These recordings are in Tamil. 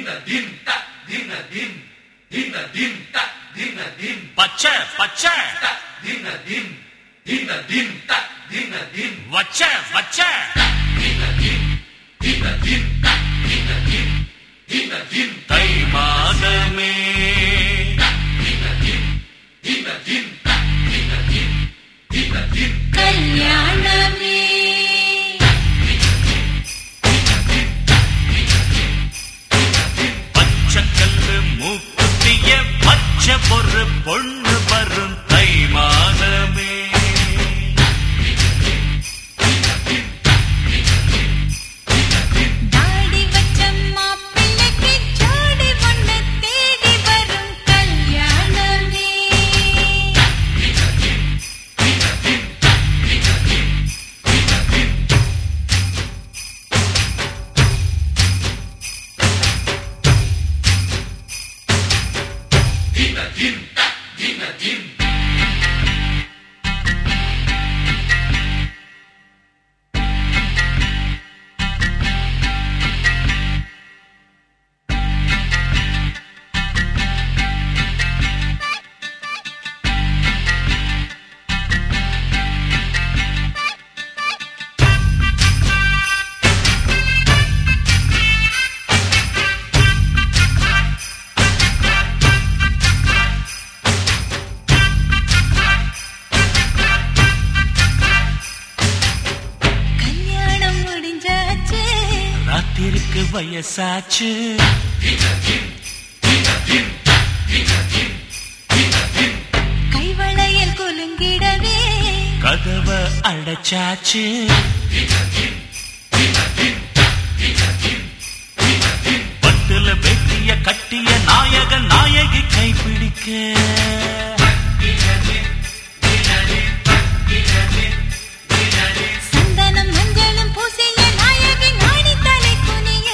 பச்சை பச்சை வச்ச வச்ச தை மாதமே கல்யாணமே பச்சைக்கல்லு மூக்குத்திய பச்சை பொறு பொண்ணு வரும் தை மாதமே தாடி வச்ச மாப்பிள்ளைக்கு ஜோடி ஒண்ணு தேடி வரும் கல்யாணமே கல்யாணம் முடிஞ்சாச்சு ராத்திருக்கு வயசாச்சு கைவளையல் குலுங்கிடவே கதவ அடைச்சாச்சு பட்டுல வெட்டிய கட்டிய நாயக நாயகி கைப்பிடிக்க சந்தனம் மஞ்சளும் பூசிய நாயகி நாணி தலை குனிய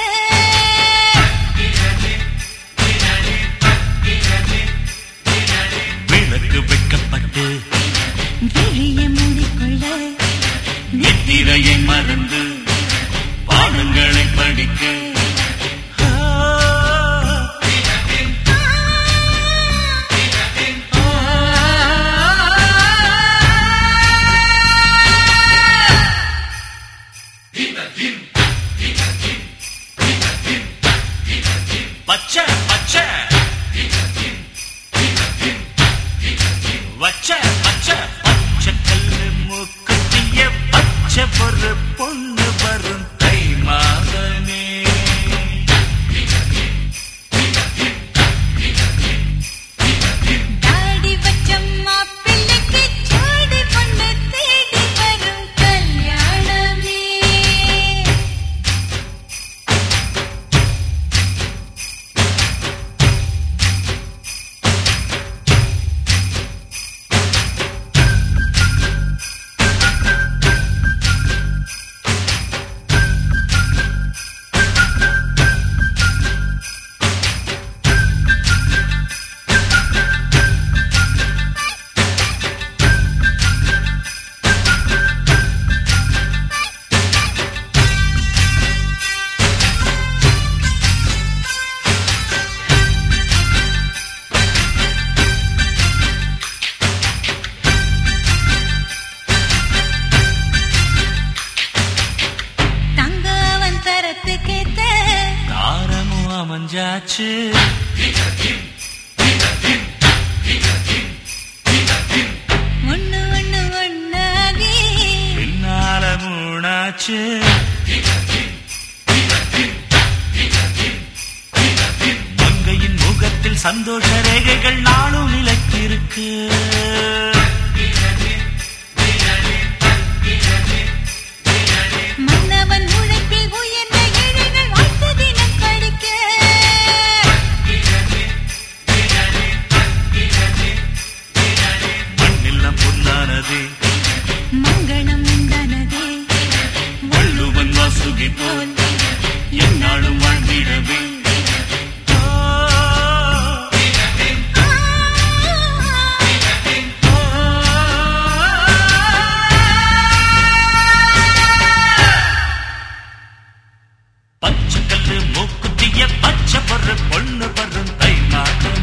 விளக்கு வைக்கப்பட்டு விழிய மூடிக்கொள்ள நித்திரையை மறந்து பாடங்களை படிக்க ஆ, பச்சை பச்சை வச்ச பச்சை பச்சை கல்லு மூக்குத்திய பச்சை ஒரு பொண்ணு வரும் தை மாதமே தாடி வச்ச மாப்பிள்ளைக்கு ஜோடி ஒண்ணு தேடி வரும் கல்யாணமே தங்கவன் தரத்துக்கேத்த தாரமும் அமைஞ்சாச்சு ஒண்ணு ஒண்ணு ஒண்ணாகி பின்னால மூணாச்சு மங்கையின் முகத்தில் சந்தோஷ ரேகைகள் நாளும் நிலைத்திருக்கு மன்னவன் உழைப்பில் உயர்ந்த ஏழைகள் வாழ்த்து தினம் கழிக்க மண்ணெல்லாம் பொன்னானது மங்களம் உண்டானதே வள்ளுவன் வாசுகி போல் என்னாலும் வாழ்ந்திடவே ஆ, ஆ, ஒரு பொண்ணு வரும் தை மாதம்